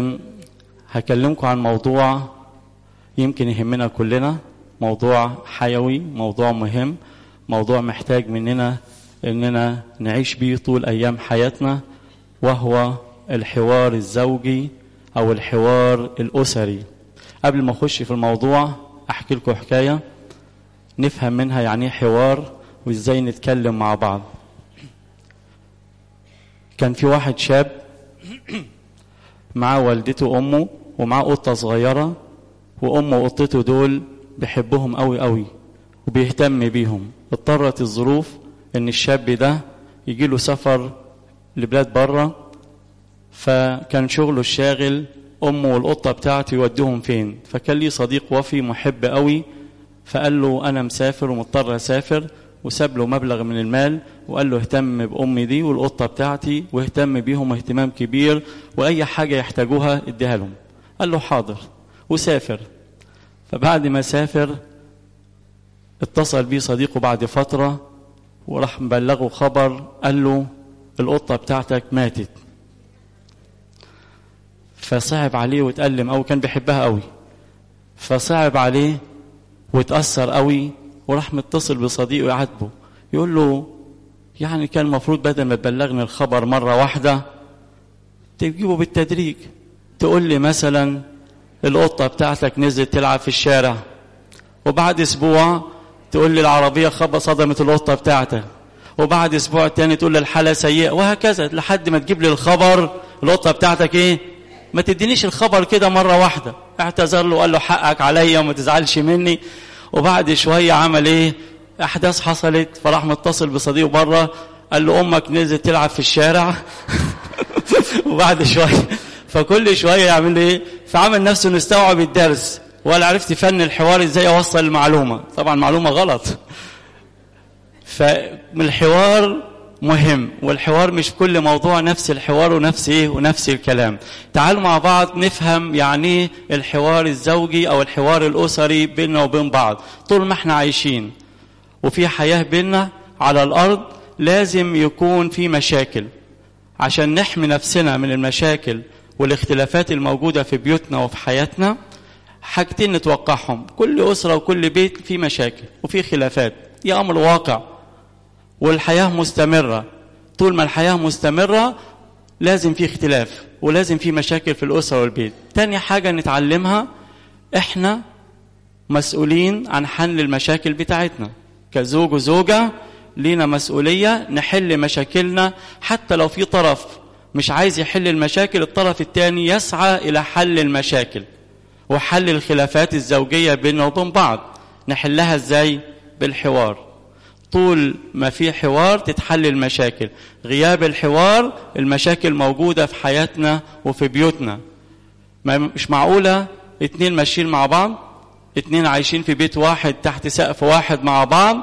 لكن هكلمكم عن موضوع يمكن يهمنا كلنا موضوع حيوي موضوع مهم موضوع محتاج مننا اننا نعيش بيه طول ايام حياتنا وهو الحوار الزوجي او الحوار الاسري قبل ما اخش في الموضوع احكي لكم حكايه نفهم منها يعني ايه حوار وازاي نتكلم مع بعض كان في واحد شاب معاه والدته وامه ومعاه قطه صغيره وامه وقطته دول بيحبهم قوي قوي وبيهتم بيهم اضطرت الظروف ان الشاب ده يجي له سفر لبلاد بره فكان شغله الشاغل امه والقطه بتاعته يوديهم فين فكان لي صديق وفي محب قوي فقال له انا مسافر ومضطر اسافر وساب له مبلغ من المال وقال له اهتم بامي دي والقطه بتاعتي واهتم بيهم اهتمام كبير واي حاجه يحتاجوها اديها لهم قال له حاضر وسافر فبعد ما سافر اتصل بيه صديقه بعد فتره وراح مبلغه خبر قال له القطه بتاعتك ماتت فصعب عليه واتألم أوي كان بيحبها أوي فصعب عليه واتأثر أوي وراح متصل بصديقه يعاتبه يقول له يعني كان المفروض بدل ما تبلغني الخبر مرة واحدة تجيبه بالتدريج تقول لي مثلا القطة بتاعتك نزلت تلعب في الشارع وبعد أسبوع تقول لي العربية خبط صدمت القطة بتاعتك وبعد أسبوع تاني تقول لي الحالة سيئة وهكذا لحد ما تجيب لي الخبر القطة بتاعتك إيه ما تدينيش الخبر كده مرة واحدة اعتذر له وقال له حقك عليا وما تزعلش مني وبعد شوية عمل ايه احداث حصلت فراح متصل بصديقه بره قال له امك نزلت تلعب في الشارع وبعد شوية فكل شوية يعمل ايه فعمل نفسه انه استوعب الدرس ولا عرفت فن الحوار ازاي اوصل المعلومة طبعا معلومة غلط فمن الحوار مهم والحوار مش في كل موضوع نفس الحوار ونفس ايه ونفس الكلام تعالوا مع بعض نفهم يعني ايه الحوار الزوجي او الحوار الاسري بيننا وبين بعض طول ما احنا عايشين وفي حياه بيننا على الارض لازم يكون في مشاكل عشان نحمي نفسنا من المشاكل والاختلافات الموجوده في بيوتنا وفي حياتنا حاجتين نتوقعهم كل اسره وكل بيت في مشاكل وفي خلافات دي امر واقع والحياة مستمرة طول ما الحياة مستمرة لازم في اختلاف ولازم في مشاكل في الأسرة والبيت تاني حاجة نتعلمها احنا مسؤولين عن حل المشاكل بتاعتنا كزوج وزوجة لينا مسؤولية نحل مشاكلنا حتى لو في طرف مش عايز يحل المشاكل الطرف الثاني يسعى إلى حل المشاكل وحل الخلافات الزوجية بيننا وبين بعض نحلها ازاي بالحوار طول ما في حوار تتحل المشاكل غياب الحوار المشاكل موجودة في حياتنا وفي بيوتنا مش معقولة اتنين ماشيين مع بعض اتنين عايشين في بيت واحد تحت سقف واحد مع بعض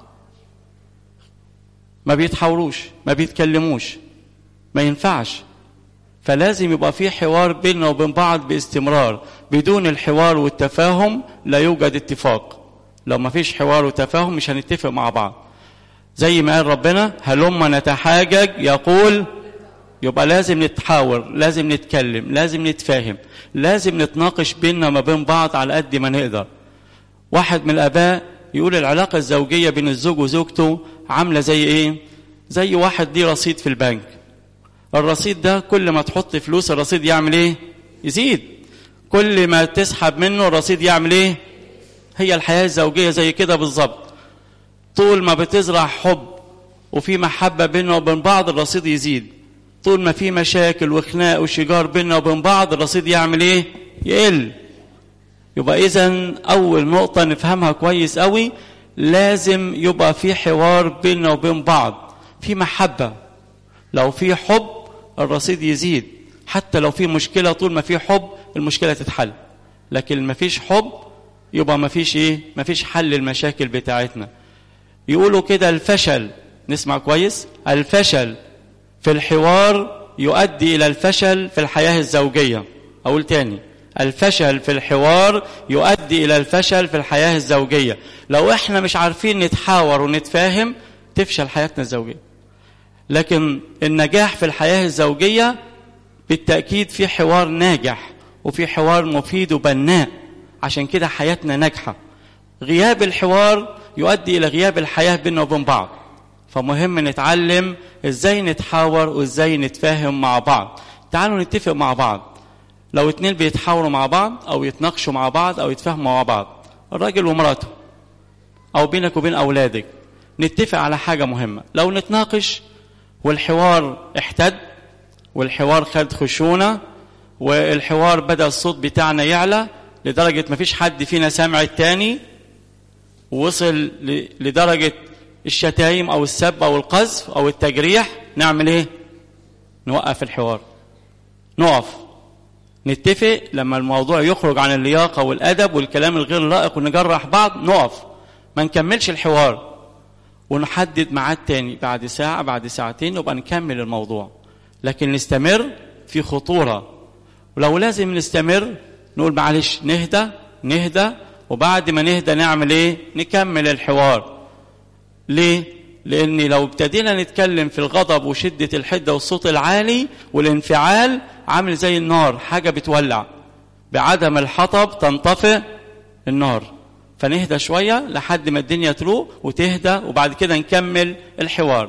ما بيتحاوروش ما بيتكلموش ما ينفعش فلازم يبقى في حوار بيننا وبين بعض باستمرار بدون الحوار والتفاهم لا يوجد اتفاق لو ما فيش حوار وتفاهم مش هنتفق مع بعض زي ما قال ربنا هلما نتحاجج يقول يبقى لازم نتحاور لازم نتكلم لازم نتفاهم لازم نتناقش بيننا ما بين بعض على قد ما نقدر واحد من الاباء يقول العلاقه الزوجيه بين الزوج وزوجته عامله زي ايه زي واحد ليه رصيد في البنك الرصيد ده كل ما تحط فلوس الرصيد يعمل ايه يزيد كل ما تسحب منه الرصيد يعمل ايه هي الحياه الزوجيه زي كده بالظبط طول ما بتزرع حب وفي محبة بيننا وبين بعض الرصيد يزيد طول ما في مشاكل وخناق وشجار بيننا وبين بعض الرصيد يعمل ايه يقل يبقى اذا اول نقطة نفهمها كويس قوي لازم يبقى في حوار بيننا وبين بعض في محبة لو في حب الرصيد يزيد حتى لو في مشكلة طول ما في حب المشكلة تتحل لكن ما فيش حب يبقى ما فيش ايه ما فيش حل المشاكل بتاعتنا يقولوا كده الفشل نسمع كويس الفشل في الحوار يؤدي إلى الفشل في الحياة الزوجية أقول تاني الفشل في الحوار يؤدي إلى الفشل في الحياة الزوجية لو إحنا مش عارفين نتحاور ونتفاهم تفشل حياتنا الزوجية لكن النجاح في الحياة الزوجية بالتأكيد في حوار ناجح وفي حوار مفيد وبناء عشان كده حياتنا ناجحة غياب الحوار يؤدي إلى غياب الحياة بيننا وبين بعض فمهم نتعلم ازاي نتحاور وازاي نتفاهم مع بعض تعالوا نتفق مع بعض لو اتنين بيتحاوروا مع بعض او يتناقشوا مع بعض او يتفاهموا مع بعض الراجل ومراته او بينك وبين اولادك نتفق على حاجة مهمة لو نتناقش والحوار احتد والحوار خد خشونة والحوار بدأ الصوت بتاعنا يعلى لدرجة مفيش حد فينا سامع التاني ووصل لدرجة الشتايم أو السب أو القذف أو التجريح نعمل إيه؟ نوقف الحوار نقف نتفق لما الموضوع يخرج عن اللياقة والأدب والكلام الغير لائق ونجرح بعض نقف ما نكملش الحوار ونحدد ميعاد تاني بعد ساعة بعد ساعتين نبقى نكمل الموضوع لكن نستمر في خطورة ولو لازم نستمر نقول معلش نهدى نهدى وبعد ما نهدى نعمل ايه نكمل الحوار ليه لان لو ابتدينا نتكلم في الغضب وشدة الحدة والصوت العالي والانفعال عامل زي النار حاجة بتولع بعدم الحطب تنطفئ النار فنهدى شوية لحد ما الدنيا تروق وتهدى وبعد كده نكمل الحوار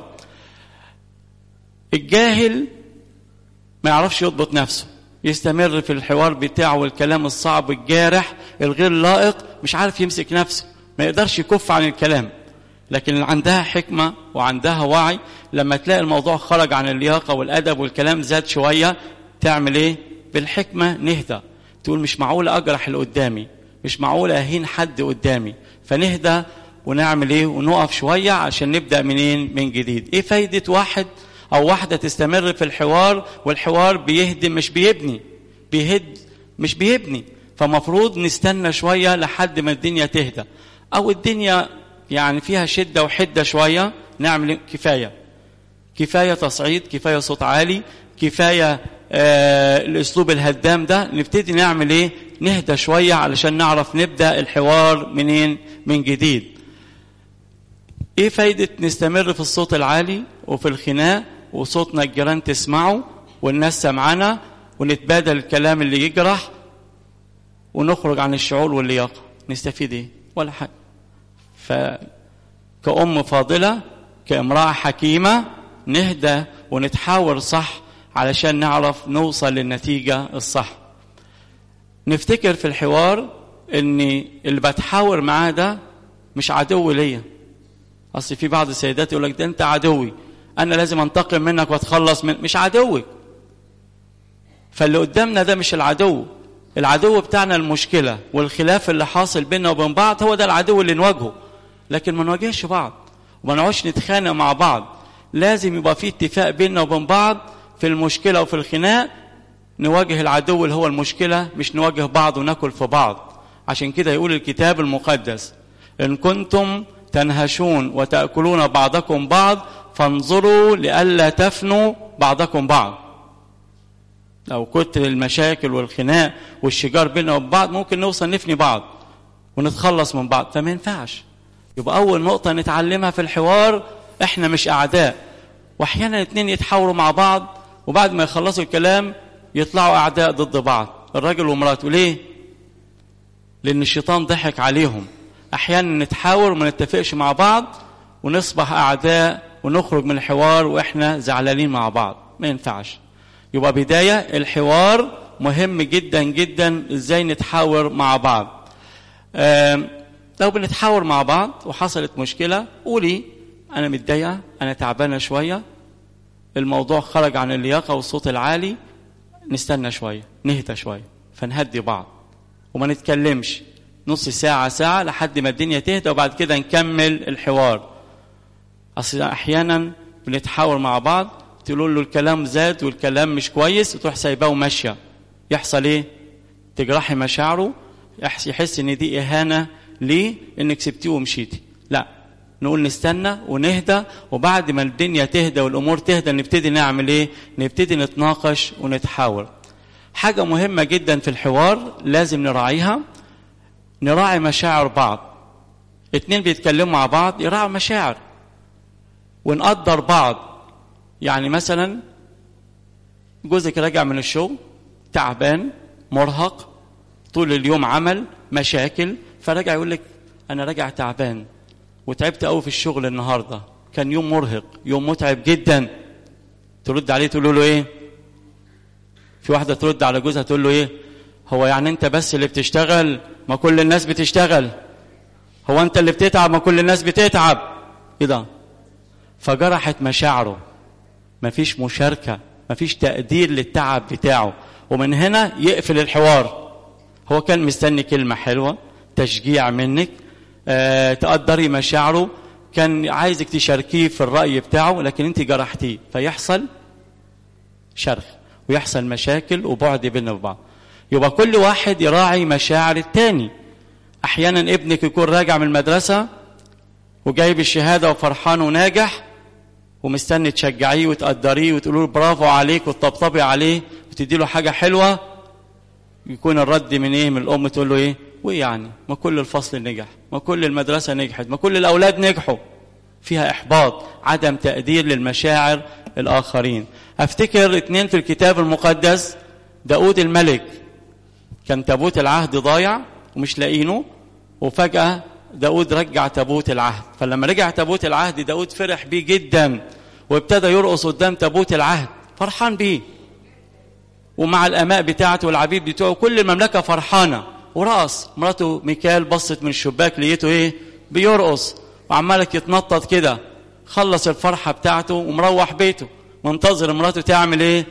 الجاهل ما يعرفش يضبط نفسه يستمر في الحوار بتاعه والكلام الصعب الجارح الغير لائق مش عارف يمسك نفسه ما يقدرش يكف عن الكلام لكن اللي عندها حكمة وعندها وعي لما تلاقي الموضوع خرج عن اللياقة والأدب والكلام زاد شوية تعمل ايه بالحكمة نهدى تقول مش معقول أجرح اللي قدامي مش معقول أهين حد قدامي فنهدى ونعمل ايه ونقف شوية عشان نبدأ منين من جديد ايه فايدة واحد او واحدة تستمر في الحوار والحوار بيهدم مش بيبني بيهد مش بيبني فمفروض نستنى شوية لحد ما الدنيا تهدى او الدنيا يعني فيها شدة وحدة شوية نعمل كفاية كفاية تصعيد كفاية صوت عالي كفاية آه الاسلوب الهدام ده نبتدي نعمل ايه نهدى شوية علشان نعرف نبدأ الحوار منين من جديد ايه فايدة نستمر في الصوت العالي وفي الخناق وصوتنا الجيران تسمعه والناس سمعنا ونتبادل الكلام اللي يجرح ونخرج عن الشعور واللياقة نستفيد ايه ولا حاجة فكأم فاضلة كامرأة حكيمة نهدى ونتحاور صح علشان نعرف نوصل للنتيجة الصح نفتكر في الحوار ان اللي بتحاور معاه ده مش عدو ليا اصل في بعض السيدات يقول لك ده انت عدوي انا لازم انتقم منك واتخلص من مش عدوك فاللي قدامنا ده مش العدو العدو بتاعنا المشكله والخلاف اللي حاصل بيننا وبين بعض هو ده العدو اللي نواجهه لكن ما نواجهش بعض وما نقعدش نتخانق مع بعض لازم يبقى في اتفاق بيننا وبين بعض في المشكله وفي الخناق نواجه العدو اللي هو المشكله مش نواجه بعض وناكل في بعض عشان كده يقول الكتاب المقدس ان كنتم تنهشون وتاكلون بعضكم بعض فانظروا لئلا تفنوا بعضكم بعض لو كتر المشاكل والخناق والشجار بيننا وبين بعض ممكن نوصل نفني بعض ونتخلص من بعض فما ينفعش يبقى اول نقطه نتعلمها في الحوار احنا مش اعداء واحيانا اتنين يتحاوروا مع بعض وبعد ما يخلصوا الكلام يطلعوا اعداء ضد بعض الراجل ومراته ليه لان الشيطان ضحك عليهم احيانا نتحاور وما نتفقش مع بعض ونصبح اعداء ونخرج من الحوار واحنا زعلانين مع بعض ما ينفعش يبقى بدايه الحوار مهم جدا جدا ازاي نتحاور مع بعض لو بنتحاور مع بعض وحصلت مشكله قولي انا متضايقه انا تعبانه شويه الموضوع خرج عن اللياقه والصوت العالي نستنى شويه نهدى شويه فنهدي بعض وما نتكلمش نص ساعة ساعة لحد ما الدنيا تهدى وبعد كده نكمل الحوار أصل أحيانا بنتحاور مع بعض تقول له الكلام زاد والكلام مش كويس وتروح سايباه وماشية يحصل إيه؟ تجرحي مشاعره يحس إن دي إهانة ليه؟ إنك سبتيه ومشيتي لا نقول نستنى ونهدى وبعد ما الدنيا تهدى والأمور تهدى نبتدي نعمل إيه؟ نبتدي نتناقش ونتحاور حاجة مهمة جدا في الحوار لازم نراعيها نراعي مشاعر بعض اتنين بيتكلموا مع بعض يراعوا مشاعر ونقدر بعض يعني مثلا جوزك راجع من الشغل تعبان مرهق طول اليوم عمل مشاكل فراجع يقول لك انا راجع تعبان وتعبت قوي في الشغل النهارده كان يوم مرهق يوم متعب جدا ترد عليه تقول له ايه في واحده ترد على جوزها تقول له ايه هو يعني انت بس اللي بتشتغل ما كل الناس بتشتغل هو انت اللي بتتعب ما كل الناس بتتعب ايه ده فجرحت مشاعره مفيش مشاركه مفيش تقدير للتعب بتاعه ومن هنا يقفل الحوار هو كان مستني كلمه حلوه تشجيع منك آه، تقدري مشاعره كان عايزك تشاركيه في الرأي بتاعه لكن انت جرحتيه فيحصل شرخ ويحصل مشاكل وبعد بيننا وبعض يبقى كل واحد يراعي مشاعر التاني احيانا ابنك يكون راجع من المدرسة وجايب الشهادة وفرحان وناجح ومستني تشجعيه وتقدريه وتقولوا له برافو عليك وتطبطبي عليه وتدي له حاجة حلوة يكون الرد من ايه من الام تقول له ايه وايه يعني ما كل الفصل نجح ما كل المدرسه نجحت ما كل الاولاد نجحوا فيها احباط عدم تقدير للمشاعر الاخرين افتكر اتنين في الكتاب المقدس داود الملك كان تابوت العهد ضايع ومش لاقينه وفجاه داود رجع تابوت العهد فلما رجع تابوت العهد داود فرح بيه جدا وابتدى يرقص قدام تابوت العهد فرحان بيه ومع الاماء بتاعته والعبيد بتوعه كل المملكه فرحانه ورقص مراته ميكال بصت من الشباك لقيته ايه بيرقص وعمالك يتنطط كده خلص الفرحه بتاعته ومروح بيته منتظر مراته تعمل ايه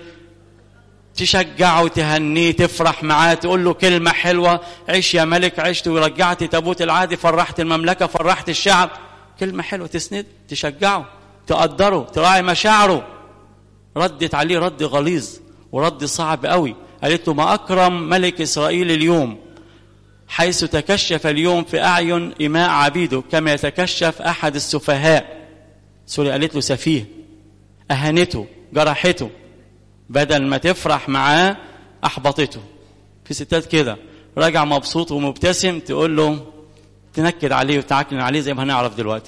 تشجعه تهنيه تفرح معاه تقول له كلمه حلوه عيش يا ملك عشت ورجعت تابوت العادي فرحت المملكه فرحت الشعب كلمه حلوه تسند تشجعه تقدره تراعي مشاعره ردت عليه رد غليظ ورد صعب قوي قالت له ما أكرم ملك إسرائيل اليوم حيث تكشف اليوم في أعين إماء عبيده كما يتكشف أحد السفهاء سوري قالت له سفيه أهانته جرحته بدل ما تفرح معاه أحبطته في ستات كده راجع مبسوط ومبتسم تقول له تنكد عليه وتعكن عليه زي ما هنعرف دلوقتي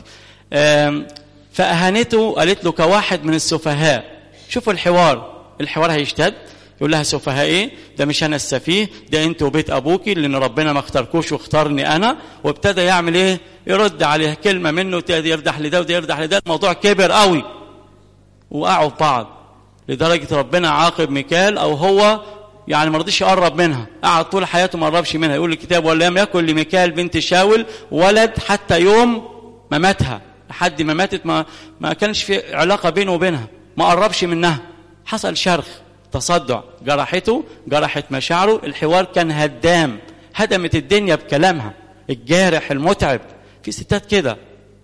فأهانته قالت له كواحد من السفهاء شوفوا الحوار الحوار هيشتد يقول لها سفهاء ايه ده مش انا السفيه ده انت وبيت ابوكي لان ربنا ما اختاركوش واختارني انا وابتدى يعمل ايه يرد عليها كلمه منه وتبتدي يردح لده وده يردح لده الموضوع كبر قوي وقعوا في بعض لدرجه ربنا عاقب ميكال او هو يعني ما رضيش يقرب منها قعد طول حياته ما قربش منها يقول الكتاب ولم يكن لميكال بنت شاول ولد حتى يوم ما ماتها لحد ما ماتت ما ما كانش في علاقه بينه وبينها ما قربش منها حصل شرخ تصدع جرحته جرحت مشاعره الحوار كان هدام هدمت الدنيا بكلامها الجارح المتعب في ستات كده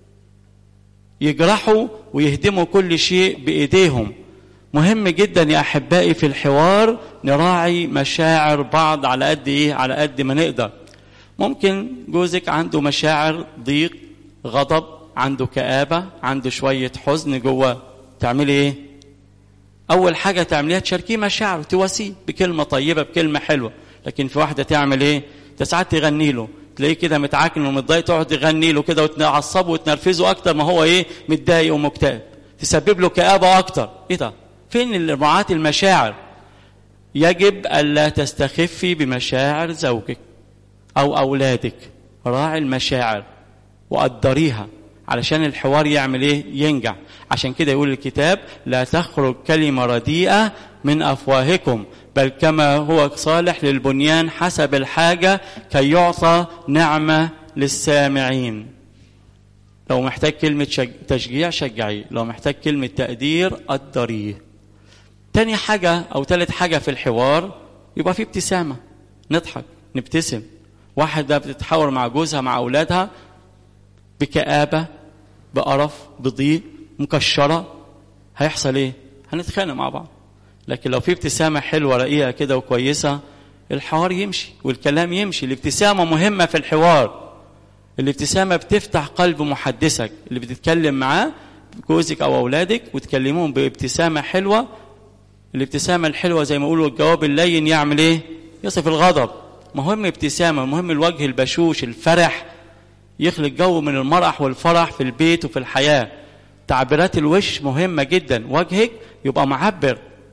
يجرحوا ويهدموا كل شيء بايديهم مهم جدا يا احبائي في الحوار نراعي مشاعر بعض على قد ايه على قد ما نقدر ممكن جوزك عنده مشاعر ضيق غضب عنده كآبة عنده شوية حزن جوه تعملي ايه اول حاجه تعمليها تشاركيه مشاعره تواسيه بكلمه طيبه بكلمه حلوه لكن في واحده تعمل ايه ساعات تغني له تلاقيه كده متعكن ومتضايق تقعد تغني له كده وتعصبه وتنرفزه اكتر ما هو ايه متضايق ومكتئب تسبب له كآبه اكتر ايه ده فين مراعاه المشاعر يجب الا تستخفي بمشاعر زوجك او اولادك راعي المشاعر وقدريها علشان الحوار يعمل ايه ينجح عشان كده يقول الكتاب لا تخرج كلمة رديئة من أفواهكم بل كما هو صالح للبنيان حسب الحاجة كي يعطى نعمة للسامعين لو محتاج كلمة شج... تشجيع شجعيه لو محتاج كلمة تقدير قدريه تاني حاجة أو تالت حاجة في الحوار يبقى في ابتسامة نضحك نبتسم واحدة بتتحاور مع جوزها مع أولادها بكآبة بقرف بضيق مكشرة هيحصل ايه هنتخانق مع بعض لكن لو في ابتسامة حلوة رقيقة كده وكويسة الحوار يمشي والكلام يمشي الابتسامة مهمة في الحوار الابتسامة بتفتح قلب محدثك اللي بتتكلم معاه جوزك أو أولادك وتكلموهم بابتسامة حلوة الابتسامة الحلوة زي ما يقولوا الجواب اللين يعمل ايه يصف الغضب مهم ابتسامة مهم الوجه البشوش الفرح يخلق جو من المرح والفرح في البيت وفي الحياة تعبيرات الوش مهمة جدا وجهك يبقى معبر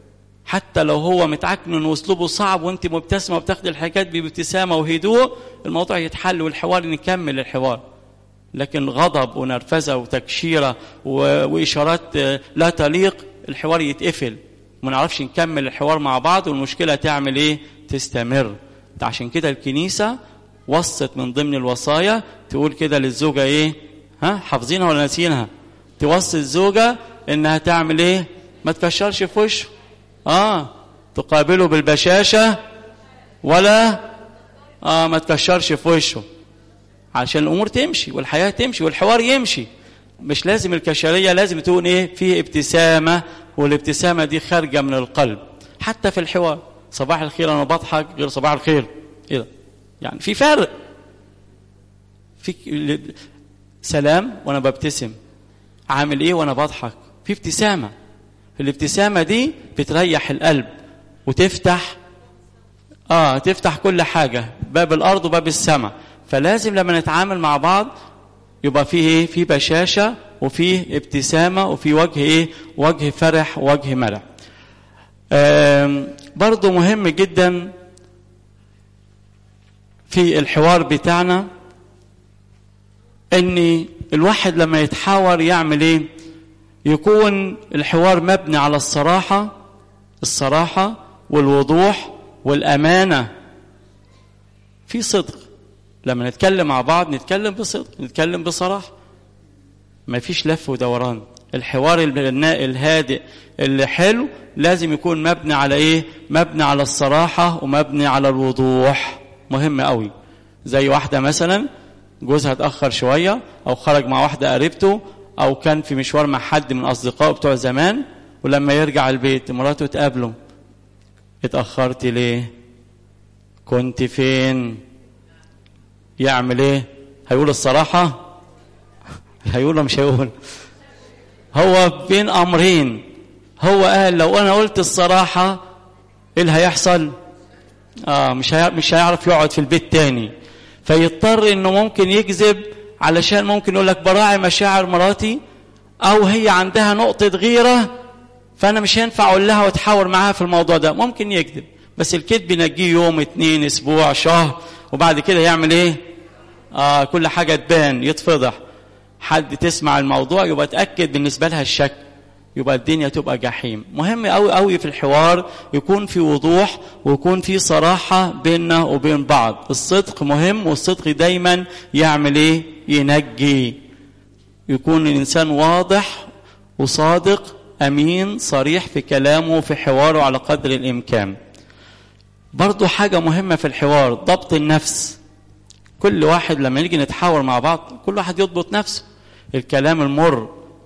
حتى لو هو متعكنن واسلوبه صعب وانت مبتسمه وبتاخدي الحاجات بابتسامه وهدوء الموضوع يتحل والحوار نكمل الحوار لكن غضب ونرفزه وتكشيره واشارات لا تليق الحوار يتقفل ما نعرفش نكمل الحوار مع بعض والمشكله تعمل ايه تستمر عشان كده الكنيسه وصت من ضمن الوصايا تقول كده للزوجه ايه ها حافظينها ولا ناسينها توصي الزوجه انها تعمل ايه ما تكشرش في وشه اه تقابله بالبشاشه ولا اه ما تكشرش في وشه عشان الامور تمشي والحياه تمشي والحوار يمشي مش لازم الكشريه لازم تكون ايه فيه ابتسامه والابتسامه دي خارجه من القلب حتى في الحوار صباح الخير انا بضحك غير صباح الخير ايه ده يعني في فرق في سلام وانا ببتسم عامل ايه وانا بضحك في ابتسامه الابتسامه دي بتريح القلب وتفتح اه تفتح كل حاجه باب الارض وباب السماء فلازم لما نتعامل مع بعض يبقى فيه ايه في بشاشه وفيه ابتسامه وفي وجه ايه وجه فرح وجه مرح برضو مهم جدا في الحوار بتاعنا ان الواحد لما يتحاور يعمل ايه يكون الحوار مبني على الصراحه الصراحه والوضوح والامانه في صدق لما نتكلم مع بعض نتكلم بصدق نتكلم بصراحه ما فيش لف ودوران الحوار البناء الهادئ اللي حلو لازم يكون مبني على ايه مبني على الصراحه ومبني على الوضوح مهم قوي زي واحده مثلا جوزها اتاخر شويه او خرج مع واحده قريبته او كان في مشوار مع حد من اصدقائه بتوع زمان ولما يرجع البيت مراته تقابله اتاخرت ليه كنت فين يعمل ايه هيقول الصراحه هيقول مش هيقول هو بين امرين هو قال لو انا قلت الصراحه ايه اللي هيحصل اه مش هي... مش هيعرف يقعد في البيت تاني فيضطر انه ممكن يكذب علشان ممكن يقول لك براعي مشاعر مراتي او هي عندها نقطه غيره فانا مش هينفع اقول لها واتحاور معاها في الموضوع ده ممكن يكذب بس الكذب ينجيه يوم اتنين اسبوع شهر وبعد كده يعمل ايه آه كل حاجه تبان يتفضح حد تسمع الموضوع يبقى تاكد بالنسبه لها الشك يبقى الدنيا تبقى جحيم مهم قوي قوي في الحوار يكون في وضوح ويكون في صراحه بيننا وبين بعض الصدق مهم والصدق دايما يعمل ايه ينجي يكون الانسان واضح وصادق امين صريح في كلامه وفي حواره على قدر الامكان برضو حاجه مهمه في الحوار ضبط النفس كل واحد لما نيجي نتحاور مع بعض كل واحد يضبط نفسه الكلام المر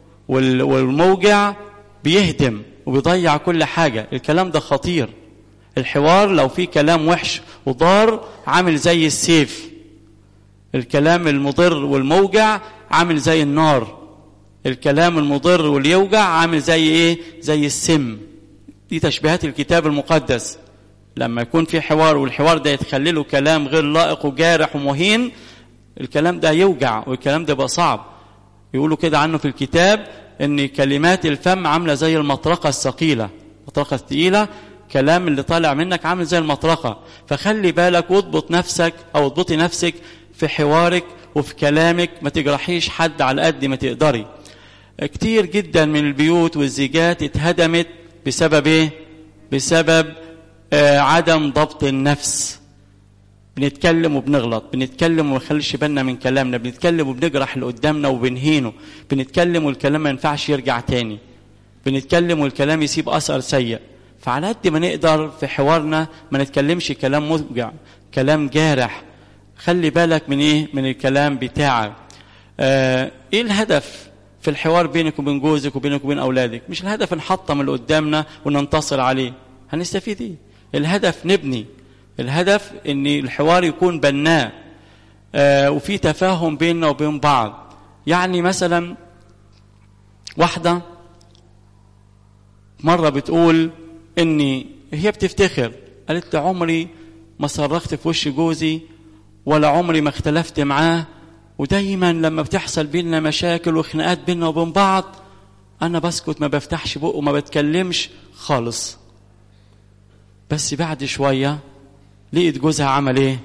والموجع بيهدم وبيضيع كل حاجة الكلام ده خطير الحوار لو في كلام وحش وضار عامل زي السيف الكلام المضر والموجع عامل زي النار الكلام المضر واليوجع عامل زي ايه زي السم دي تشبيهات الكتاب المقدس لما يكون في حوار والحوار ده يتخلله كلام غير لائق وجارح ومهين الكلام ده يوجع والكلام ده يبقى صعب يقولوا كده عنه في الكتاب ان كلمات الفم عامله زي المطرقه الثقيله المطرقه الثقيله كلام اللي طالع منك عامل زي المطرقه فخلي بالك واضبط نفسك او اضبطي نفسك في حوارك وفي كلامك ما تجرحيش حد على قد ما تقدري كتير جدا من البيوت والزيجات اتهدمت بسبب ايه بسبب آه عدم ضبط النفس بنتكلم وبنغلط بنتكلم وما نخليش بالنا من كلامنا بنتكلم وبنجرح اللي قدامنا وبنهينه بنتكلم والكلام ما ينفعش يرجع تاني بنتكلم والكلام يسيب اثر سيء فعلى قد ما نقدر في حوارنا ما نتكلمش كلام موجع كلام جارح خلي بالك من ايه من الكلام بتاعك آه ايه الهدف في الحوار بينك وبين جوزك وبينك وبين اولادك مش الهدف نحطم اللي قدامنا وننتصر عليه هنستفيد ايه الهدف نبني الهدف ان الحوار يكون بناء آه وفي تفاهم بيننا وبين بعض يعني مثلا واحده مره بتقول اني هي بتفتخر قالت لي عمري ما صرخت في وش جوزي ولا عمري ما اختلفت معاه ودايما لما بتحصل بيننا مشاكل وخناقات بيننا وبين بعض انا بسكت ما بفتحش بق وما بتكلمش خالص بس بعد شويه لقيت جوزها عمل ايه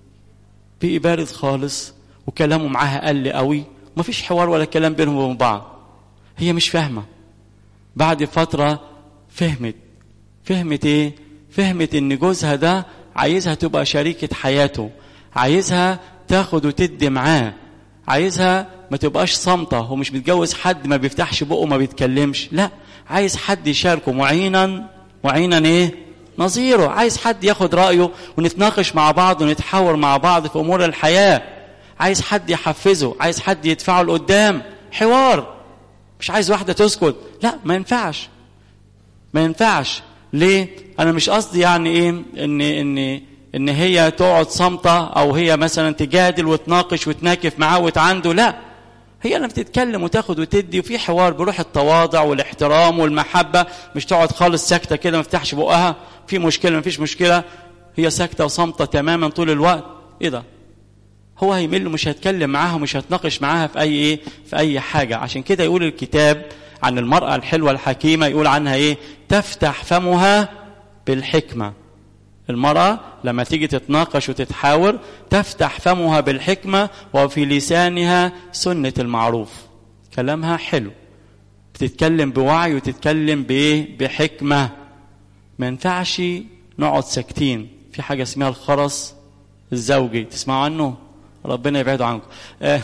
بقي بارد خالص وكلامه معاها قل قوي مفيش حوار ولا كلام بينهم وبين بعض هي مش فاهمه بعد فتره فهمت فهمت ايه فهمت ان جوزها ده عايزها تبقى شريكة حياته عايزها تاخد وتدي معاه عايزها ما تبقاش صامتة هو مش متجوز حد ما بيفتحش بقه ما بيتكلمش لا عايز حد يشاركه معينا معينا ايه نظيره عايز حد ياخد رأيه ونتناقش مع بعض ونتحاور مع بعض في أمور الحياة عايز حد يحفزه عايز حد يدفعه لقدام حوار مش عايز واحدة تسكت لا ما ينفعش ما ينفعش ليه انا مش قصدي يعني ايه ان ان ان هي تقعد صامته او هي مثلا تجادل وتناقش وتناكف معاه وتعنده لا هي لما بتتكلم وتاخد وتدي وفي حوار بروح التواضع والاحترام والمحبه مش تقعد خالص ساكته كده ما تفتحش بقها في مشكله ما فيش مشكله هي ساكته وصامته تماما طول الوقت ايه ده هو هيمل مش هيتكلم معاها ومش هيتناقش معاها في اي ايه في اي حاجه عشان كده يقول الكتاب عن المرأة الحلوة الحكيمة يقول عنها ايه تفتح فمها بالحكمة المرأة لما تيجي تتناقش وتتحاور تفتح فمها بالحكمة وفي لسانها سنة المعروف كلامها حلو بتتكلم بوعي وتتكلم بايه بحكمة ما ينفعش نقعد ساكتين في حاجة اسمها الخرس الزوجي تسمعوا عنه ربنا يبعده عنكم آه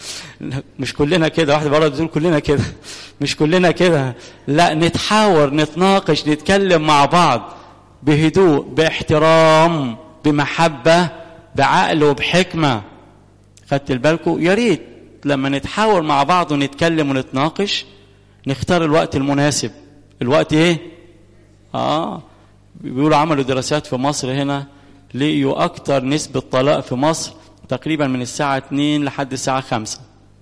مش كلنا كده واحده بره بتقول كلنا كده مش كلنا كده لا نتحاور نتناقش نتكلم مع بعض بهدوء باحترام بمحبه بعقل وبحكمه خدت بالكم يا ريت لما نتحاور مع بعض ونتكلم ونتناقش نختار الوقت المناسب الوقت ايه اه بيقولوا عملوا دراسات في مصر هنا لقيوا اكتر نسبه طلاق في مصر تقريبا من الساعة 2 لحد الساعة 5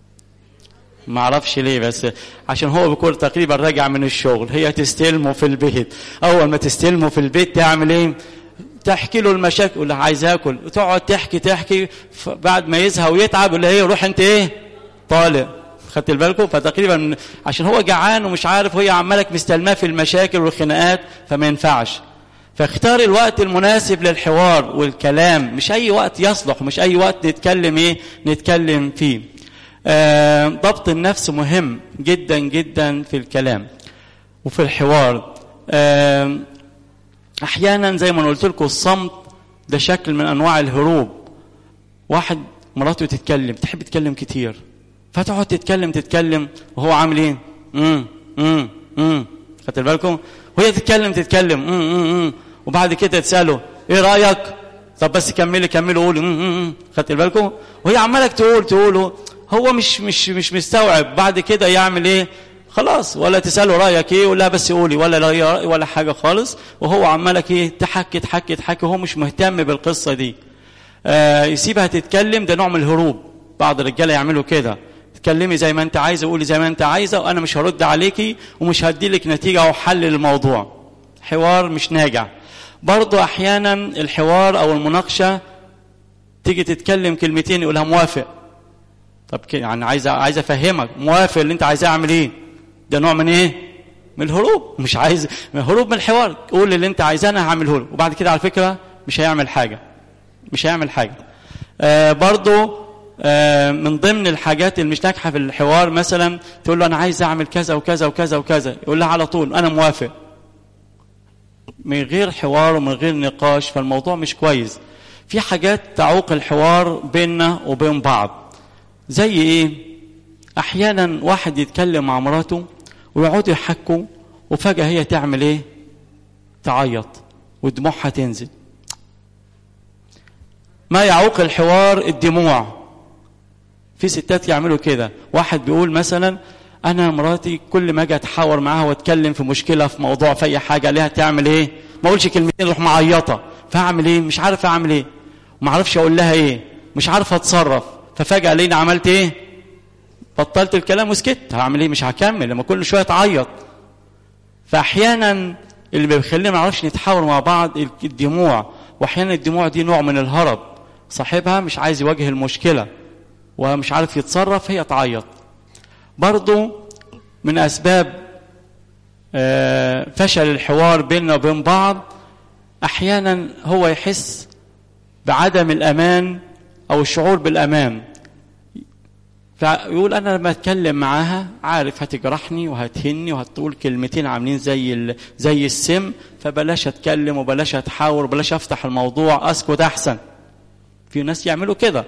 ما اعرفش ليه بس عشان هو بيكون تقريبا راجع من الشغل هي تستلمه في البيت اول ما تستلمه في البيت تعمل ايه تحكي له المشاكل اللي عايز اكل وتقعد تحكي تحكي بعد ما يزهق ويتعب اللي هي روح انت ايه طالق خدت بالكم فتقريبا عشان هو جعان ومش عارف وهي عمالك مستلماه في المشاكل والخناقات فما ينفعش فاختار الوقت المناسب للحوار والكلام مش اي وقت يصلح مش اي وقت نتكلم ايه نتكلم فيه آه ضبط النفس مهم جدا جدا في الكلام وفي الحوار آه احيانا زي ما قلت لكم الصمت ده شكل من انواع الهروب واحد مراته تتكلم تحب تتكلم كتير فتقعد تتكلم تتكلم وهو عامل ايه امم امم امم خدت بالكم وهي تتكلم تتكلم امم امم وبعد كده تساله ايه رايك طب بس كملي كملي قولي امم خدت بالكم وهي عمالك تقول تقول هو مش مش مش مستوعب بعد كده يعمل ايه خلاص ولا تساله رايك ايه ولا بس قولي ولا لا ولا حاجه خالص وهو عمالك ايه تحكي تحكي تحكي وهو مش مهتم بالقصه دي آه يسيبها تتكلم ده نوع من الهروب بعض الرجاله يعملوا كده تكلمي زي ما انت عايزه قولي زي ما انت عايزه وانا مش هرد عليكي ومش هدي لك نتيجه او حل للموضوع حوار مش ناجع برضه احيانا الحوار او المناقشه تيجي تتكلم كلمتين يقولها موافق طب يعني عايز عايز افهمك موافق اللي انت عايز اعمل ايه ده نوع من ايه من الهروب مش عايز من هروب من الحوار قول اللي انت عايزاه انا هعمله لك وبعد كده على فكره مش هيعمل حاجه مش هيعمل حاجه آه برضه آه من ضمن الحاجات اللي مش ناجحه في الحوار مثلا تقول له انا عايز اعمل كذا وكذا وكذا وكذا يقول لها على طول انا موافق من غير حوار ومن غير نقاش فالموضوع مش كويس في حاجات تعوق الحوار بيننا وبين بعض زي ايه احيانا واحد يتكلم مع مراته ويقعدوا يحكوا وفجاه هي تعمل ايه تعيط ودموعها تنزل ما يعوق الحوار الدموع في ستات يعملوا كده واحد بيقول مثلا انا مراتي كل ما اجي اتحاور معاها واتكلم في مشكله في موضوع في اي حاجه عليها تعمل ايه ما اقولش كلمتين اروح معيطه فاعمل ايه مش عارف اعمل ايه وما اعرفش اقول لها ايه مش عارف اتصرف ففجاه لينا عملت ايه بطلت الكلام وسكت هعمل ايه مش هكمل لما كل شويه تعيط فاحيانا اللي بيخلينا ما نعرفش نتحاور مع بعض الدموع واحيانا الدموع دي نوع من الهرب صاحبها مش عايز يواجه المشكله ومش عارف يتصرف هي تعيط برضو من أسباب فشل الحوار بيننا وبين بعض احيانا هو يحس بعدم الامان او الشعور بالامان فيقول انا لما اتكلم معاها عارف هتجرحني وهتهني وهتقول كلمتين عاملين زي ال... زي السم فبلاش اتكلم وبلاش اتحاور وبلاش افتح الموضوع اسكت احسن في ناس يعملوا كده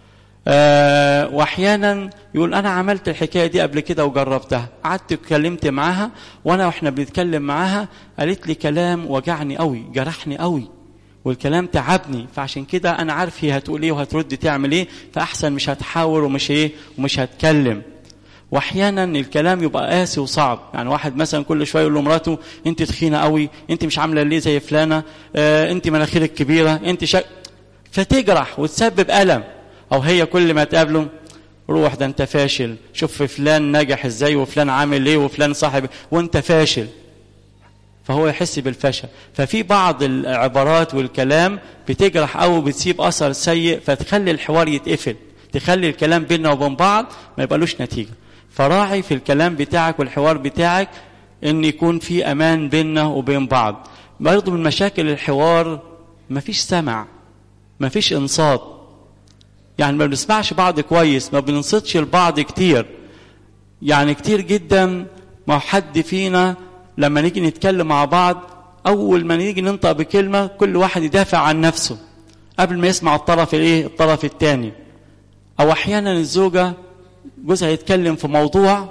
أه واحيانا يقول انا عملت الحكايه دي قبل كده وجربتها قعدت اتكلمت معاها وانا واحنا بنتكلم معاها قالت لي كلام وجعني قوي جرحني قوي والكلام تعبني فعشان كده انا عارف هي هتقول ايه وهترد تعمل ايه فاحسن مش هتحاور ومش ايه ومش هتكلم واحيانا الكلام يبقى قاسي وصعب يعني واحد مثلا كل شويه يقول لمراته انت تخينه قوي انت مش عامله ليه زي فلانه آه انت مناخيرك كبيره انت شك... فتجرح وتسبب الم او هي كل ما تقابله روح ده انت فاشل شوف فلان نجح ازاي وفلان عامل ايه وفلان صاحب وانت فاشل فهو يحس بالفشل ففي بعض العبارات والكلام بتجرح او بتسيب اثر سيء فتخلي الحوار يتقفل تخلي الكلام بيننا وبين بعض ما يبقالوش نتيجه فراعي في الكلام بتاعك والحوار بتاعك ان يكون في امان بيننا وبين بعض برضه من مشاكل الحوار مفيش سمع مفيش انصات يعني ما بنسمعش بعض كويس ما بننصتش لبعض كتير يعني كتير جدا ما حد فينا لما نيجي نتكلم مع بعض اول ما نيجي ننطق بكلمه كل واحد يدافع عن نفسه قبل ما يسمع الطرف الايه الطرف الثاني او احيانا الزوجه جوزها يتكلم في موضوع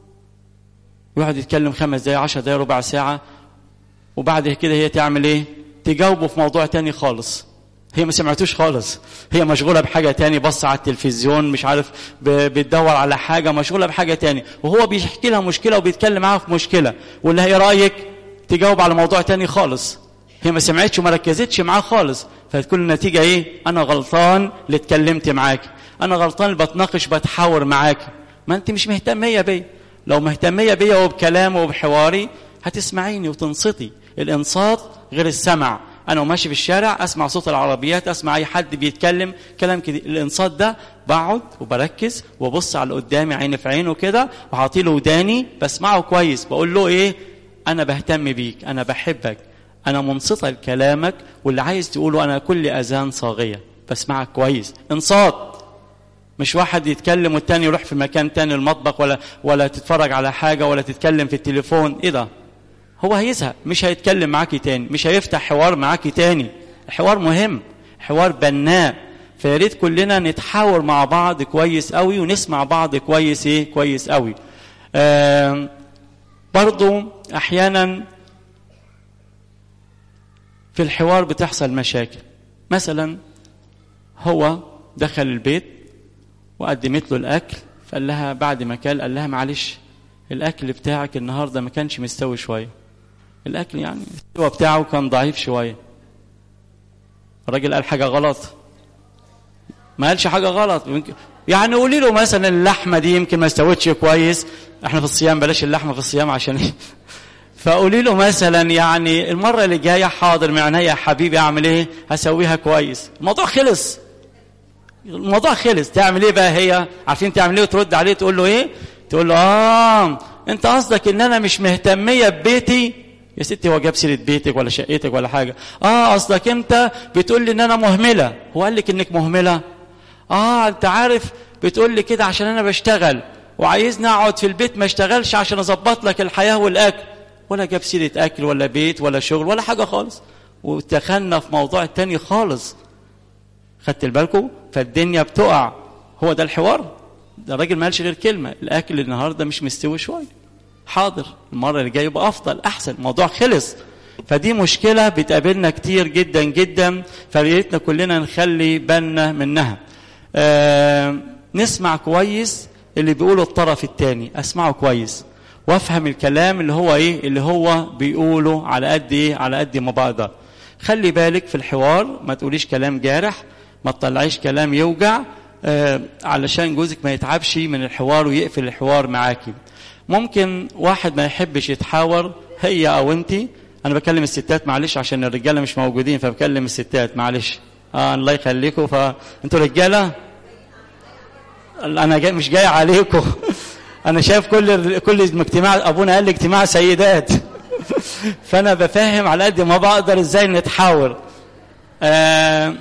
ويقعد يتكلم خمس دقايق عشر دقايق ربع ساعه وبعد كده هي تعمل ايه تجاوبه في موضوع تاني خالص هي ما سمعتوش خالص هي مشغولة بحاجة تاني بص على التلفزيون مش عارف بتدور على حاجة مشغولة بحاجة تاني وهو بيحكي لها مشكلة وبيتكلم معاها في مشكلة ولا هي رأيك تجاوب على موضوع تاني خالص هي ما سمعتش وما ركزتش معاه خالص فتكون النتيجة ايه انا غلطان اللي اتكلمت معاك انا غلطان اللي بتناقش بتحاور معاك ما انت مش مهتمية بيا لو مهتمية بيا وبكلامي وبحواري هتسمعيني وتنصتي الانصات غير السمع انا وماشي في الشارع اسمع صوت العربيات اسمع اي حد بيتكلم كلام كده الانصات ده بقعد وبركز وابص على اللي قدامي عين في عينه كده وحاطي له وداني بسمعه كويس بقول له ايه انا بهتم بيك انا بحبك انا منصته لكلامك واللي عايز تقوله انا كل اذان صاغيه بسمعك كويس انصات مش واحد يتكلم والتاني يروح في مكان تاني المطبخ ولا ولا تتفرج على حاجه ولا تتكلم في التليفون ايه ده هو هيزهق مش هيتكلم معاكي تاني مش هيفتح حوار معاكي تاني الحوار مهم حوار بناء فيا ريت كلنا نتحاور مع بعض كويس قوي ونسمع بعض كويس ايه كويس قوي آه برضو احيانا في الحوار بتحصل مشاكل مثلا هو دخل البيت وقدمت له الاكل فقال لها بعد ما كل قال لها معلش الاكل بتاعك النهارده ما كانش مستوي شويه الاكل يعني السوا بتاعه كان ضعيف شويه الراجل قال حاجه غلط ما قالش حاجه غلط يعني قولي له مثلا اللحمه دي يمكن ما استوتش كويس احنا في الصيام بلاش اللحمه في الصيام عشان فقولي له مثلا يعني المره اللي جايه حاضر من عينيا يا حبيبي اعمل ايه هسويها كويس الموضوع خلص الموضوع خلص تعمل ايه بقى هي عارفين تعمل ايه وترد عليه تقول له ايه تقول له اه انت قصدك ان انا مش مهتميه ببيتي يا ستي هو جاب سيره بيتك ولا شقتك ولا حاجه اه قصدك انت بتقول لي ان انا مهمله هو قال لك انك مهمله اه انت عارف بتقول لي كده عشان انا بشتغل وعايزني اقعد في البيت ما اشتغلش عشان اظبط لك الحياه والاكل ولا جاب سيره اكل ولا بيت ولا شغل ولا حاجه خالص ودخلنا في موضوع تاني خالص خدت بالكم فالدنيا بتقع هو ده الحوار ده الراجل ما قالش غير كلمه الاكل النهارده مش مستوي شويه حاضر المره اللي جايه يبقى افضل احسن الموضوع خلص فدي مشكله بتقابلنا كتير جدا جدا فريتنا كلنا نخلي بالنا منها آه نسمع كويس اللي بيقوله الطرف الثاني اسمعه كويس وافهم الكلام اللي هو ايه اللي هو بيقوله على قد ايه على قد ما بقدر خلي بالك في الحوار ما تقوليش كلام جارح ما تطلعيش كلام يوجع آه علشان جوزك ما يتعبش من الحوار ويقفل الحوار معاكي ممكن واحد ما يحبش يتحاور هي او انت انا بكلم الستات معلش عشان الرجاله مش موجودين فبكلم الستات معلش اه الله يخليكم فانتوا رجاله انا جاي مش جاي عليكم انا شايف كل كل اجتماع ابونا قال لي اجتماع سيدات فانا بفهم على قد ما بقدر ازاي نتحاور آه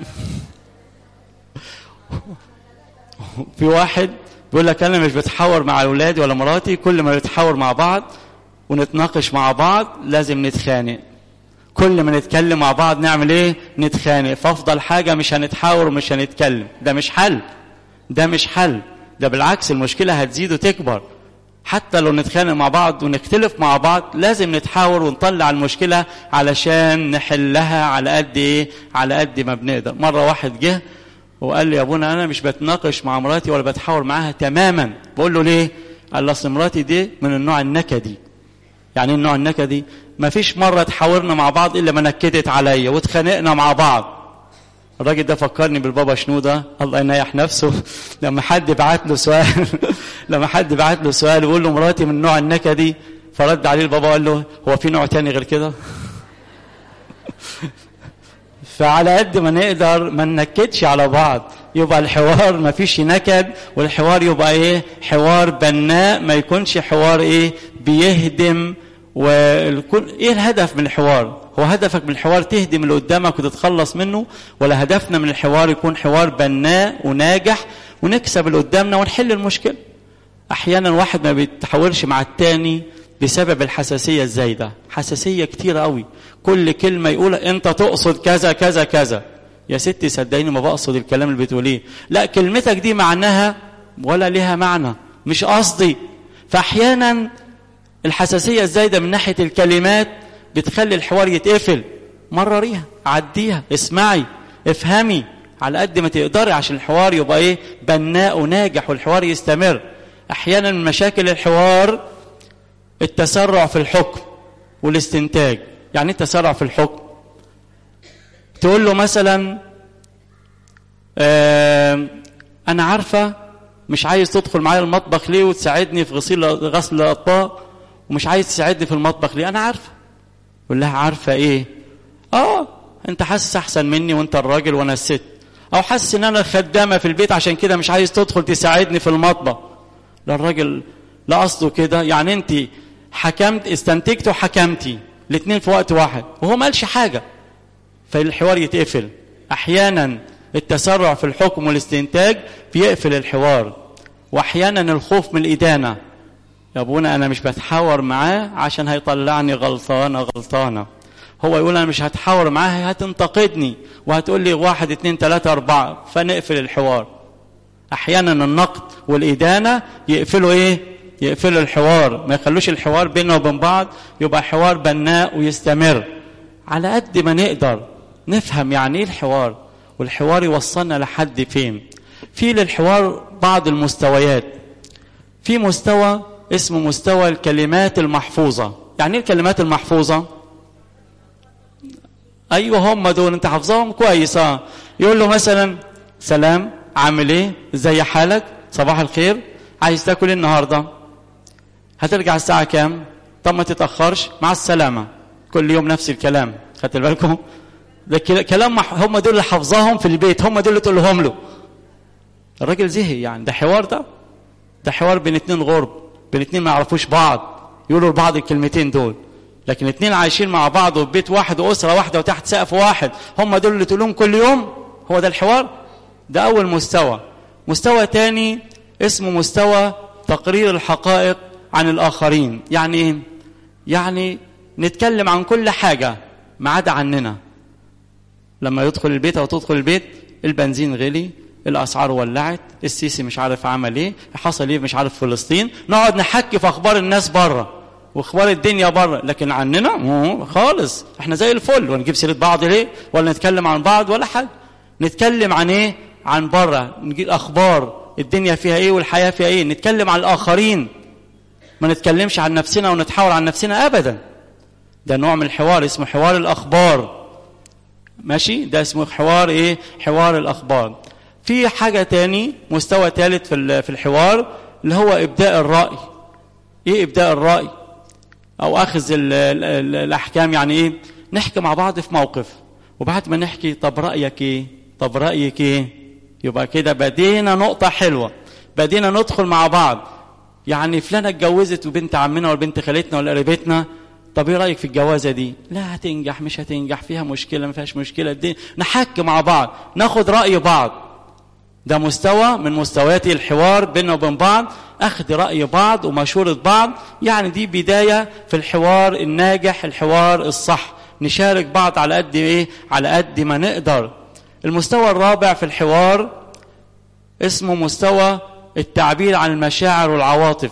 في واحد بيقول لك انا مش بتحاور مع اولادي ولا مراتي كل ما نتحاور مع بعض ونتناقش مع بعض لازم نتخانق كل ما نتكلم مع بعض نعمل ايه نتخانق فافضل حاجه مش هنتحاور ومش هنتكلم ده مش حل ده مش حل ده بالعكس المشكله هتزيد وتكبر حتى لو نتخانق مع بعض ونختلف مع بعض لازم نتحاور ونطلع المشكله علشان نحلها على قد ايه على قد ما بنقدر مره واحد جه وقال لي يا ابونا انا مش بتناقش مع مراتي ولا بتحاور معاها تماما بقول له ليه قال لي اصل مراتي دي من النوع النكدي يعني النوع النكدي ما فيش مرة تحاورنا مع بعض إلا ما نكدت عليا واتخانقنا مع بعض الراجل ده فكرني بالبابا شنودة الله ينيح نفسه لما حد بعت له سؤال لما حد بعت له سؤال ويقول له مراتي من النوع النكدي فرد عليه البابا قال له هو في نوع تاني غير كده فعلى قد ما نقدر ما ننكدش على بعض يبقى الحوار ما فيش نكد والحوار يبقى ايه حوار بناء ما يكونش حوار ايه بيهدم والكل ايه الهدف من الحوار هو هدفك من الحوار تهدم اللي قدامك وتتخلص منه ولا هدفنا من الحوار يكون حوار بناء وناجح ونكسب اللي قدامنا ونحل المشكله احيانا واحد ما بيتحاورش مع التاني بسبب الحساسيه الزايده حساسيه كتير قوي كل كلمه يقول انت تقصد كذا كذا كذا يا ستي صدقيني ما بقصد الكلام اللي بتقوليه لا كلمتك دي معناها ولا لها معنى مش قصدي فاحيانا الحساسيه الزايده من ناحيه الكلمات بتخلي الحوار يتقفل مرريها عديها اسمعي افهمي على قد ما تقدري عشان الحوار يبقى ايه بناء وناجح والحوار يستمر احيانا من مشاكل الحوار التسرع في الحكم والاستنتاج يعني التسرع في الحكم تقول له مثلا آه انا عارفه مش عايز تدخل معايا المطبخ ليه وتساعدني في غسيل غسل الاطباق ومش عايز تساعدني في المطبخ ليه انا عارفه يقول لها عارفه ايه اه انت حاسس احسن مني وانت الراجل وانا الست او حاسس ان انا الخدامه في البيت عشان كده مش عايز تدخل تساعدني في المطبخ لا الراجل لا قصده كده يعني انت حكمت استنتجت وحكمتي الاثنين في وقت واحد وهو ما قالش حاجه فالحوار يتقفل احيانا التسرع في الحكم والاستنتاج بيقفل الحوار واحيانا الخوف من الادانه يا ابونا انا مش بتحاور معاه عشان هيطلعني غلطانه غلطانه هو يقول انا مش هتحاور معاه هتنتقدني وهتقول لي واحد اتنين تلاته اربعه فنقفل الحوار احيانا النقد والادانه يقفلوا ايه يقفلوا الحوار ما يخلوش الحوار بيننا وبين بعض يبقى حوار بناء ويستمر على قد ما نقدر نفهم يعني ايه الحوار والحوار يوصلنا لحد فين في للحوار بعض المستويات في مستوى اسمه مستوى الكلمات المحفوظة يعني ايه الكلمات المحفوظة ايوه هم دول انت حافظهم كويس اه يقول له مثلا سلام عامل ايه ازاي حالك صباح الخير عايز تاكل ايه النهارده هترجع الساعه كام طب ما تتاخرش مع السلامه كل يوم نفس الكلام خدت بالكم ده كلام مح... هم دول اللي حافظاهم في البيت هم دول اللي تقولهم له الراجل زهق يعني ده حوار ده ده حوار بين اتنين غرب بين اتنين ما يعرفوش بعض يقولوا لبعض الكلمتين دول لكن اتنين عايشين مع بعض وفي بيت واحد واسره واحده وتحت سقف واحد هم دول اللي تقولهم كل يوم هو ده الحوار ده اول مستوى مستوى تاني اسمه مستوى تقرير الحقائق عن الاخرين يعني ايه يعني نتكلم عن كل حاجه ما عدا عننا لما يدخل البيت او تدخل البيت البنزين غلي الاسعار ولعت السيسي مش عارف عمل ايه حصل ايه مش عارف فلسطين نقعد نحكي في اخبار الناس بره واخبار الدنيا بره لكن عننا خالص احنا زي الفل ونجيب سيره بعض ليه ولا نتكلم عن بعض ولا حاجه نتكلم عن ايه عن بره نجيب اخبار الدنيا فيها ايه والحياه فيها ايه نتكلم عن الاخرين ما نتكلمش عن نفسنا ونتحاور عن نفسنا ابدا ده نوع من الحوار اسمه حوار الاخبار ماشي ده اسمه حوار ايه حوار الاخبار في حاجة تاني مستوى ثالث في في الحوار اللي هو إبداء الرأي إيه إبداء الرأي أو أخذ ال ال ال الأحكام يعني إيه نحكي مع بعض في موقف وبعد ما نحكي طب رأيك إيه طب رأيك إيه يبقى كده بدينا نقطة حلوة بدينا ندخل مع بعض يعني فلانة اتجوزت وبنت عمنا ولا بنت خالتنا ولا قريبتنا طب ايه رايك في الجوازه دي لا هتنجح مش هتنجح فيها مشكله ما فيهاش مشكله دي نحكي مع بعض ناخد راي بعض ده مستوى من مستويات الحوار بيننا وبين بعض اخذ راي بعض ومشوره بعض يعني دي بدايه في الحوار الناجح الحوار الصح نشارك بعض على قد ايه على قد ما نقدر المستوى الرابع في الحوار اسمه مستوى التعبير عن المشاعر والعواطف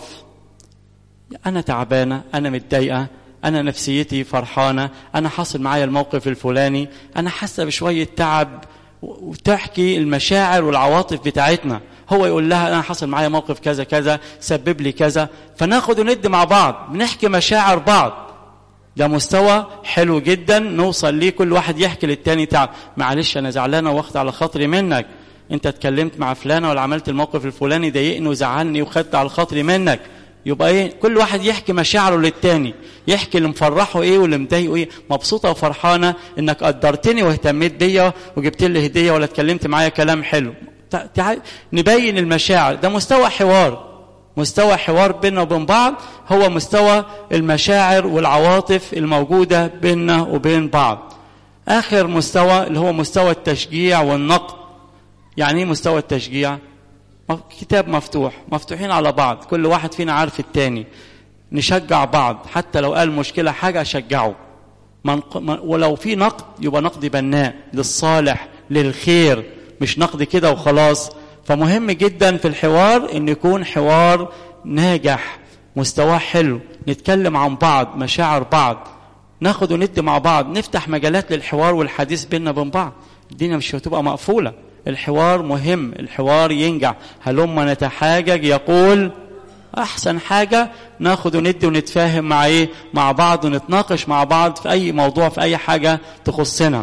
انا تعبانه انا متضايقه انا نفسيتي فرحانه انا حاصل معايا الموقف الفلاني انا حاسه بشويه تعب وتحكي المشاعر والعواطف بتاعتنا هو يقول لها انا حصل معايا موقف كذا كذا سبب لي كذا فناخد وند مع بعض بنحكي مشاعر بعض ده مستوى حلو جدا نوصل ليه كل واحد يحكي للتاني تعب معلش انا زعلانه واخد على خاطري منك انت اتكلمت مع فلانه ولا عملت الموقف الفلاني ضايقني وزعلني وخدت على خاطري منك يبقى ايه كل واحد يحكي مشاعره للتاني يحكي اللي مفرحه ايه واللي مضايقه ايه مبسوطه وفرحانه انك قدرتني واهتميت بيا وجبت لي هديه ولا اتكلمت معايا كلام حلو تعال نبين المشاعر ده مستوى حوار مستوى حوار بيننا وبين بعض هو مستوى المشاعر والعواطف الموجوده بيننا وبين بعض اخر مستوى اللي هو مستوى التشجيع والنقد يعني ايه مستوى التشجيع كتاب مفتوح مفتوحين على بعض كل واحد فينا عارف التاني نشجع بعض حتى لو قال مشكلة حاجة أشجعه من ولو في نقد يبقى نقد بناء للصالح للخير مش نقد كده وخلاص فمهم جدا في الحوار ان يكون حوار ناجح مستواه حلو نتكلم عن بعض مشاعر بعض ناخد وندي مع بعض نفتح مجالات للحوار والحديث بيننا وبين بعض الدنيا مش هتبقى مقفوله الحوار مهم الحوار ينجح هلما نتحاجج يقول احسن حاجه ناخد وندي ونتفاهم مع ايه مع بعض ونتناقش مع بعض في اي موضوع في اي حاجه تخصنا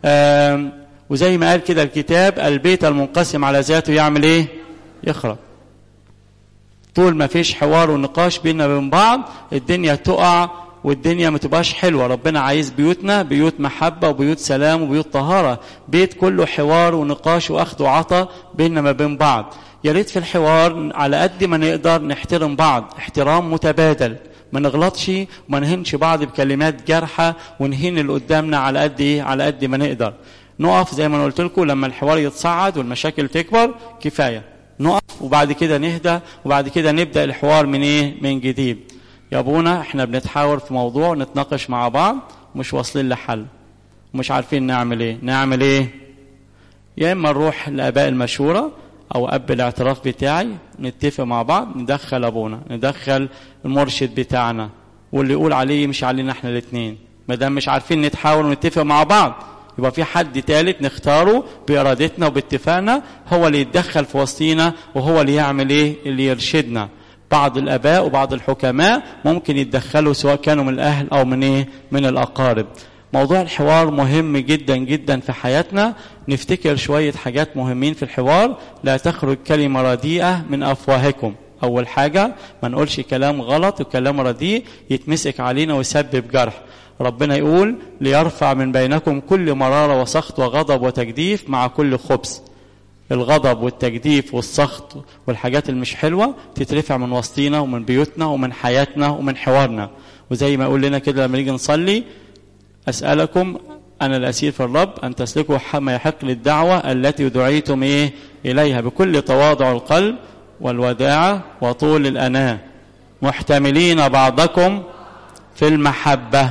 وزي ما قال كده الكتاب البيت المنقسم على ذاته يعمل ايه يخرب طول ما فيش حوار ونقاش بيننا وبين بعض الدنيا تقع والدنيا ما تبقاش حلوه ربنا عايز بيوتنا بيوت محبه وبيوت سلام وبيوت طهاره بيت كله حوار ونقاش واخد وعطا بيننا ما بين بعض يا ريت في الحوار على قد ما نقدر نحترم بعض احترام متبادل ما نغلطش وما نهنش بعض بكلمات جارحه ونهين اللي قدامنا على قد ايه على قد ما نقدر نقف زي ما انا قلت لكم لما الحوار يتصعد والمشاكل تكبر كفايه نقف وبعد كده نهدى وبعد كده نبدا الحوار من ايه من جديد يا ابونا احنا بنتحاور في موضوع نتناقش مع بعض مش واصلين لحل مش عارفين نعمل ايه نعمل ايه يا اما نروح لاباء المشوره او اب الاعتراف بتاعي نتفق مع بعض ندخل ابونا ندخل المرشد بتاعنا واللي يقول عليه يمشي علينا احنا الاثنين ما دام مش عارفين نتحاور ونتفق مع بعض يبقى في حد ثالث نختاره بارادتنا وباتفاقنا هو اللي يتدخل في وسطينا وهو اللي يعمل ايه اللي يرشدنا بعض الاباء وبعض الحكماء ممكن يتدخلوا سواء كانوا من الاهل او من ايه من الاقارب موضوع الحوار مهم جدا جدا في حياتنا نفتكر شويه حاجات مهمين في الحوار لا تخرج كلمه رديئه من افواهكم اول حاجه ما نقولش كلام غلط وكلام رديء يتمسك علينا ويسبب جرح ربنا يقول ليرفع من بينكم كل مراره وسخط وغضب وتجديف مع كل خبث الغضب والتجديف والسخط والحاجات اللي مش حلوه تترفع من وسطينا ومن بيوتنا ومن حياتنا ومن حوارنا وزي ما يقول لنا كده لما نيجي نصلي اسالكم انا الاسير في الرب ان تسلكوا ما يحق للدعوه التي دعيتم ايه اليها بكل تواضع القلب والوداعه وطول الاناه محتملين بعضكم في المحبه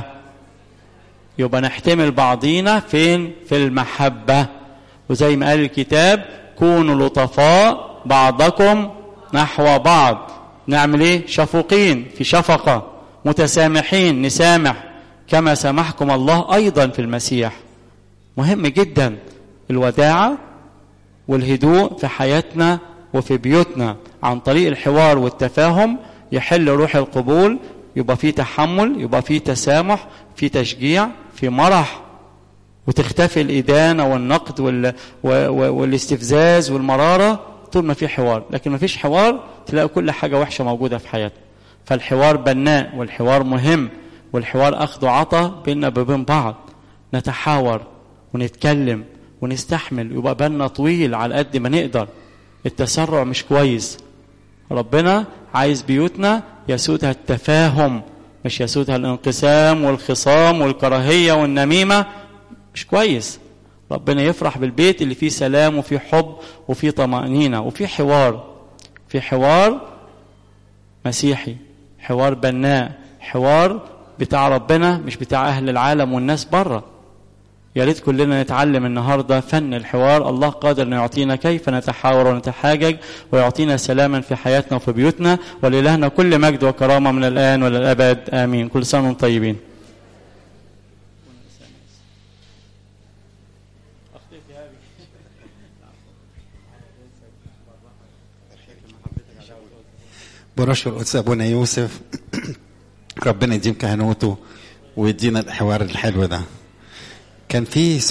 يبقى نحتمل بعضينا فين في المحبه وزي ما قال الكتاب كونوا لطفاء بعضكم نحو بعض نعمل ايه شفوقين في شفقه متسامحين نسامح كما سامحكم الله ايضا في المسيح مهم جدا الوداعه والهدوء في حياتنا وفي بيوتنا عن طريق الحوار والتفاهم يحل روح القبول يبقى في تحمل يبقى في تسامح في تشجيع في مرح وتختفي الإدانة والنقد وال... والاستفزاز والمرارة طول ما في حوار لكن ما فيش حوار تلاقي كل حاجة وحشة موجودة في حياتنا فالحوار بناء والحوار مهم والحوار أخذ وعطى بيننا وبين بعض نتحاور ونتكلم ونستحمل يبقى بالنا طويل على قد ما نقدر التسرع مش كويس ربنا عايز بيوتنا يسودها التفاهم مش يسودها الانقسام والخصام والكراهية والنميمة مش كويس ربنا يفرح بالبيت اللي فيه سلام وفيه حب وفيه طمأنينة وفيه حوار في حوار مسيحي حوار بناء حوار بتاع ربنا مش بتاع أهل العالم والناس بره يا ريت كلنا نتعلم النهارده فن الحوار الله قادر انه يعطينا كيف نتحاور ونتحاجج ويعطينا سلاما في حياتنا وفي بيوتنا ولإلهنا كل مجد وكرامه من الان وللابد امين كل سنه وانتم طيبين برشر القدس ابونا يوسف ربنا يديم كهنوته ويدينا الحوار الحلو ده كان في